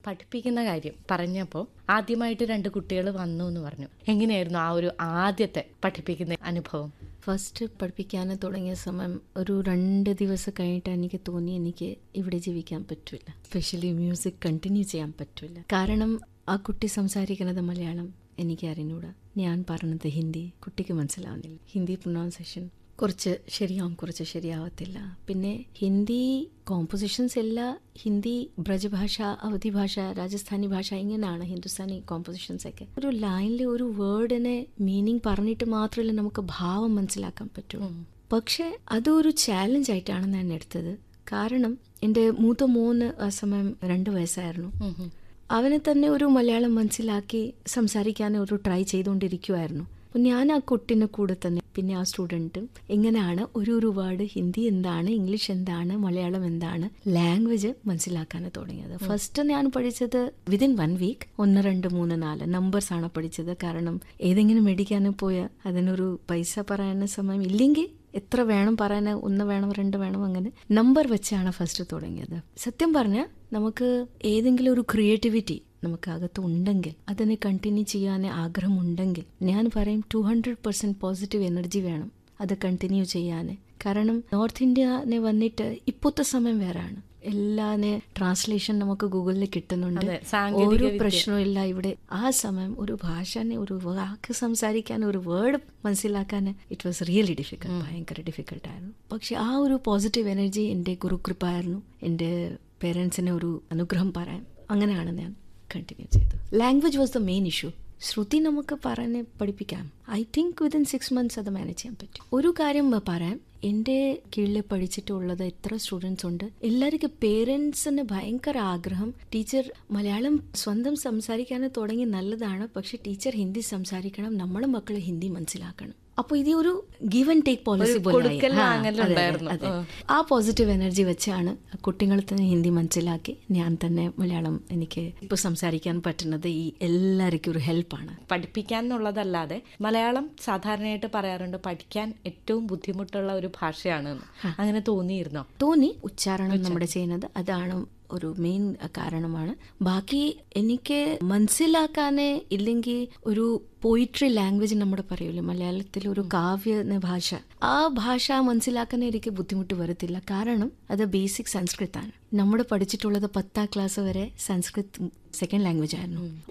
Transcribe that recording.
പഠിപ്പിക്കുന്ന കാര്യം പറഞ്ഞപ്പോൾ ആദ്യമായിട്ട് രണ്ട് കുട്ടികൾ വന്നു എന്ന് പറഞ്ഞു എങ്ങനെയായിരുന്നു ആ ഒരു ആദ്യത്തെ പഠിപ്പിക്കുന്ന അനുഭവം ഫസ്റ്റ് പഠിപ്പിക്കാൻ തുടങ്ങിയ സമയം ഒരു രണ്ട് ദിവസം കഴിഞ്ഞിട്ട് എനിക്ക് തോന്നി എനിക്ക് ഇവിടെ ജീവിക്കാൻ പറ്റില്ല സ്പെഷ്യലി മ്യൂസിക് കണ്ടിന്യൂ ചെയ്യാൻ പറ്റില്ല കാരണം ആ കുട്ടി സംസാരിക്കുന്നത് മലയാളം എനിക്ക് അറിഞ്ഞൂടാ ഞാൻ പറഞ്ഞത് ഹിന്ദി കുട്ടിക്ക് മനസ്സിലാവുന്നില്ല ഹിന്ദി പ്രൊനൗൺസിയേഷൻ കുറച്ച് ശരിയാവും കുറച്ച് ശരിയാവത്തില്ല പിന്നെ ഹിന്ദി കോമ്പോസിഷൻസ് എല്ലാം ഹിന്ദി ബ്രജഭാഷ അവധി ഭാഷ രാജസ്ഥാനി ഭാഷ ഇങ്ങനെയാണ് ഹിന്ദുസ്ഥാനി കോമ്പോസിഷൻസ് ഒക്കെ ഒരു ലൈനിൽ ഒരു വേർഡിനെ മീനിങ് പറഞ്ഞിട്ട് മാത്രമല്ല നമുക്ക് ഭാവം മനസ്സിലാക്കാൻ പറ്റൂ പക്ഷെ അതൊരു ചാലഞ്ച് ആയിട്ടാണ് ഞാൻ എടുത്തത് കാരണം എൻ്റെ മൂത്ത മോന് ആ സമയം രണ്ട് വയസ്സായിരുന്നു അവനെ തന്നെ ഒരു മലയാളം മനസ്സിലാക്കി സംസാരിക്കാൻ ഒരു ട്രൈ ചെയ്തുകൊണ്ടിരിക്കുമായിരുന്നു അപ്പം ഞാൻ ആ കുട്ടിനെ കൂടെ തന്നെ പിന്നെ ആ സ്റ്റുഡൻറ്റും എങ്ങനെയാണ് ഒരു ഒരു വേർഡ് ഹിന്ദി എന്താണ് ഇംഗ്ലീഷ് എന്താണ് മലയാളം എന്താണ് ലാംഗ്വേജ് മനസ്സിലാക്കാൻ തുടങ്ങിയത് ഫസ്റ്റ് ഞാൻ പഠിച്ചത് വിതിൻ വൺ വീക്ക് ഒന്ന് രണ്ട് മൂന്ന് നാല് നമ്പേഴ്സ് ആണ് പഠിച്ചത് കാരണം ഏതെങ്കിലും മേടിക്കാൻ പോയാൽ അതിനൊരു പൈസ പറയാൻ സമയം ഇല്ലെങ്കിൽ എത്ര വേണം പറയാൻ ഒന്ന് വേണം രണ്ട് വേണം അങ്ങനെ നമ്പർ വെച്ചാണ് ഫസ്റ്റ് തുടങ്ങിയത് സത്യം പറഞ്ഞാൽ നമുക്ക് ഏതെങ്കിലും ഒരു ക്രിയേറ്റിവിറ്റി നമുക്ക് അകത്ത് ഉണ്ടെങ്കിൽ അതിനെ കണ്ടിന്യൂ ചെയ്യാൻ ആഗ്രഹമുണ്ടെങ്കിൽ ഞാൻ പറയും two hundred percent positive energy വേണം അത് കണ്ടിന്യൂ ചെയ്യാൻ കാരണം നോർത്ത് ഇന്ത്യനെ വന്നിട്ട് ഇപ്പോഴത്തെ സമയം വേറാണ് എല്ലാനെ ട്രാൻസ്ലേഷൻ നമുക്ക് ഗൂഗിളിൽ കിട്ടുന്നുണ്ട് അതെ, സാങ്കേതിക ഒരു വിദ്യ. പ്രശ്നമില്ല ഇവിടെ ആ സമയം ഒരു ഭാഷനെ ഒരു വാക്ക് സംസാരിക്കാൻ ഒരു വേർഡ് മനസ്സിലാക്കാൻ ഇറ്റ് വാസ് റിയലി ഡിഫിക്കൽട്ട് ഭയങ്കര ഡിഫിക്കൽട്ട് ആയിരുന്നു പക്ഷെ ആ ഒരു പോസിറ്റീവ് എനർജി എൻ്റെ ഗുരുകൃപ്പായിരുന്നു എൻ്റെ പേരൻസിനെ ഒരു അനുഗ്രഹം പറയാൻ അങ്ങനെയാണ് ഞാൻ കണ്ടിന്യൂ ചെയ്തത് language was the main issue Shruti നമുക്ക് പറഞ്ഞ് പഠിപ്പിക്കാം I think within six months അത് മാനേജ് ചെയ്യാൻ പറ്റും ഒരു കാര്യം പറയാം എൻ്റെ കീഴിൽ പഠിച്ചിട്ടുള്ളത് എത്ര സ്റ്റുഡൻസ് ഉണ്ട് എല്ലാവർക്കും പേരൻസിന് ഭയങ്കര ആഗ്രഹം ടീച്ചർ മലയാളം സ്വന്തം സംസാരിക്കാൻ തുടങ്ങി നല്ലതാണ് പക്ഷെ ടീച്ചർ ഹിന്ദി സംസാരിക്കണം നമ്മുടെ മക്കൾ ഹിന്ദി മനസ്സിലാക്കണം അപ്പൊ ഇത് ഒരു ഗിവ് ആൻഡ് ടേക്ക് പോളിസി പോലെ കൊടുക്കൽ വാങ്ങലുണ്ടായിരുന്നു. ആ പോസിറ്റീവ് എനർജി വെച്ചാണ് കുട്ടികളെ തന്നെ ഹിന്ദി മനസ്സിലാക്കി ഞാൻ തന്നെ മലയാളം എനിക്ക് ഇപ്പൊ സംസാരിക്കാൻ പറ്റുന്നത് ഈ എല്ലാവർക്കും ഒരു ഹെൽപ്പാണ് പഠിപ്പിക്കാൻ എന്നുള്ളതല്ലാതെ മലയാളം സാധാരണയായിട്ട് പറയാറുണ്ട് പഠിക്കാൻ ഏറ്റവും ബുദ്ധിമുട്ടുള്ള ഒരു ഭാഷയാണ് എന്ന്. അങ്ങനെ തോന്നിയിരുന്നോ തോന്നി ഉച്ചാരണം നമ്മുടെ ചെയ്യുന്നത് അതാണ് ഒരു മെയിൻ കാരണമാണ് ബാക്കി എനിക്ക് മനസ്സിലാക്കാനേ ഇല്ലെങ്കിൽ ഒരു പോയിട്രി ലാംഗ്വേജ് നമ്മുടെ പറയൂലേ മലയാളത്തിൽ ഒരു കാവ്യ എന്ന ഭാഷ ആ ഭാഷ മനസ്സിലാക്കാൻ എനിക്ക് ബുദ്ധിമുട്ട് വരത്തില്ല കാരണം അത് ബേസിക് സംസ്കൃതാണ് നമ്മൾ പഠിച്ചിട്ടുള്ളത് പത്താം ക്ലാസ് വരെ സംസ്കൃത് സെക്കൻഡ് ലാംഗ്വേജ് ആയിരുന്നു